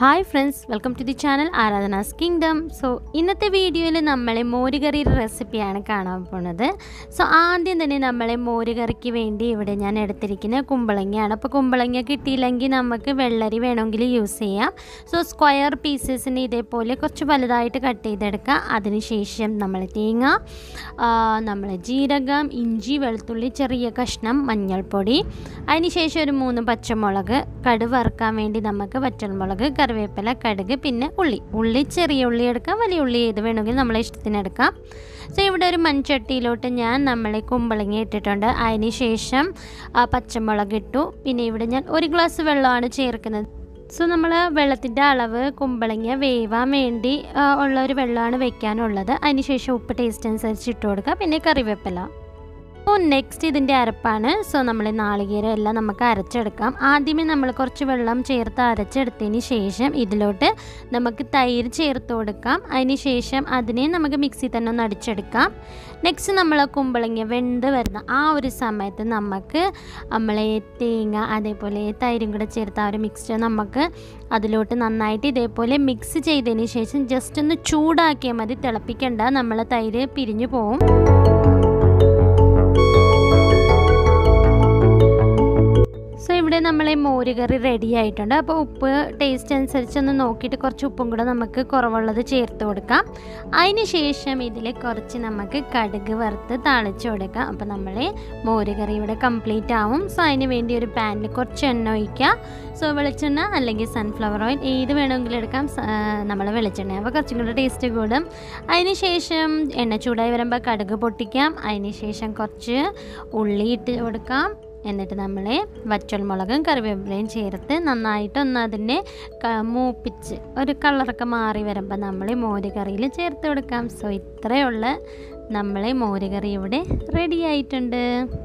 hi friends welcome to the channel Aradhana's kingdom so ഇന്നത്തെ വീഡിയോയിൽ നമ്മളെ മോരുകറിയുടെ റെസിപ്പിയാണ് കാണാൻ പോണത് സോ ആദ്യം തന്നെ നമ്മളെ മോരുകറിക്ക് വേണ്ടി ഇവിടെ ഞാൻ എടുത്തിരിക്കുന്ന കുമ്പളങ്ങയാണ് അപ്പോൾ കുമ്പളങ്ങ കിട്ടിയില്ലെങ്കിൽ നമുക്ക് വെള്ളരി വേണമെങ്കിൽ യൂസ് ചെയ്യാം സോ സ്ക്വയർ പീസസിന് ഇതേപോലെ കുറച്ച് വലുതായിട്ട് കട്ട് ചെയ്തെടുക്കുക അതിനുശേഷം നമ്മൾ തേങ്ങ നമ്മൾ ജീരകം ഇഞ്ചി വെളുത്തുള്ളി ചെറിയ കഷ്ണം മഞ്ഞൾപ്പൊടി അതിനുശേഷം ഒരു മൂന്ന് പച്ചമുളക് കടുക് വറുക്കാൻ വേണ്ടി നമുക്ക് പച്ചമുളക് കറിവേപ്പില കടുക് പിന്നെ ഉള്ളി ഉള്ളി ചെറിയ ഉള്ളി എടുക്കാം വലിയ ഉള്ളി ഏത് വേണമെങ്കിൽ നമ്മളെ ഇഷ്ടത്തിന് എടുക്കാം സോ ഇവിടെ ഒരു മൺചട്ടിയിലോട്ട് ഞാൻ നമ്മളെ കുമ്പളങ്ങ ഇട്ടിട്ടുണ്ട് അതിന് ശേഷം ആ പച്ചമുളക് ഇട്ടു പിന്നെ ഇവിടെ ഞാൻ ഒരു ഗ്ലാസ് വെള്ളമാണ് ചേർക്കുന്നത് സോ നമ്മൾ വെള്ളത്തിൻ്റെ അളവ് കുമ്പളങ്ങ വേവാൻ വേണ്ടി ആ, ഉള്ള ഒരു വെള്ളമാണ് വെക്കാനുള്ളത് അതിന് ശേഷം ഉപ്പ് ടേസ്റ്റ് അനുസരിച്ച് ഇട്ട് കൊടുക്കുക പിന്നെ കറിവേപ്പില അപ്പോൾ നെക്സ്റ്റ് ഇതിൻ്റെ അരപ്പാണ് സോ നമ്മൾ നാളികേരം എല്ലാം നമുക്ക് അരച്ചെടുക്കാം ആദ്യമേ നമ്മൾ കുറച്ച് വെള്ളം ചേർത്ത് അരച്ചെടുത്തതിന് ശേഷം ഇതിലോട്ട് നമുക്ക് തൈര് ചേർത്ത് കൊടുക്കാം അതിന് ശേഷം അതിനെ നമുക്ക് മിക്സി തന്നെ ഒന്ന് അടിച്ചെടുക്കാം നെക്സ്റ്റ് നമ്മൾ കുമ്പളങ്ങ വെന്ത് വരുന്ന ആ ഒരു സമയത്ത് നമുക്ക് നമ്മളെ തേങ്ങ അതേപോലെ തൈരും കൂടെ ചേർത്ത് ആ ഒരു മിക്സ്ചർ നമുക്ക് അതിലോട്ട് നന്നായിട്ട് ഇതേപോലെ മിക്സ് ചെയ്തതിന് ശേഷം ജസ്റ്റ് ഒന്ന് ചൂടാക്കിയാൽ മതി തിളപ്പിക്കേണ്ട നമ്മൾ തൈര് പിരിഞ്ഞു പോവും സോ ഇവിടെ നമ്മളെ മോരുകറി റെഡി ആയിട്ടുണ്ട് അപ്പോൾ ഉപ്പ് ടേസ്റ്റ് അനുസരിച്ച് ഒന്ന് നോക്കിയിട്ട് കുറച്ച് ഉപ്പും കൂടെ നമുക്ക് കുറവുള്ളത് ചേർത്ത് കൊടുക്കാം അതിന് ശേഷം ഇതിൽ കുറച്ച് നമുക്ക് കടുക് വറുത്ത് താളിച്ച് കൊടുക്കാം അപ്പോൾ നമ്മളെ മോരുകറി ഇവിടെ കംപ്ലീറ്റ് ആവും സോ അതിന് വേണ്ടി ഒരു പാനിൽ കുറച്ച് എണ്ണ ഒഴിക്കുക സോ വെളിച്ചെണ്ണ അല്ലെങ്കിൽ സൺഫ്ലവർ ഓയിൽ ഏത് വേണമെങ്കിലും എടുക്കാം നമ്മൾ വെളിച്ചെണ്ണ അപ്പോൾ കുറച്ചും കൂടെ ടേസ്റ്റ് കൂടും അതിന് ശേഷം എണ്ണ ചൂടായി വരുമ്പോൾ കടുക് പൊട്ടിക്കാം അതിന് ശേഷം കുറച്ച് ഉള്ളി ഇട്ട് കൊടുക്കാം എന്നിട്ട് നമ്മൾ വറ്റൽമുളകും കറിവേപ്പിലയും ചേർത്ത് നന്നായിട്ട് ഒന്ന് അതിനെ ക- മൂപ്പിച്ച് ഒരു കളറൊക്കെ മാറി വരുമ്പോൾ നമ്മൾ മോര് കറിയിൽ ചേർത്ത് കൊടുക്കാം സോ ഇത്രയുള്ള നമ്മളെ മോര് കറി ഇവിടെ റെഡി ആയിട്ടുണ്ട്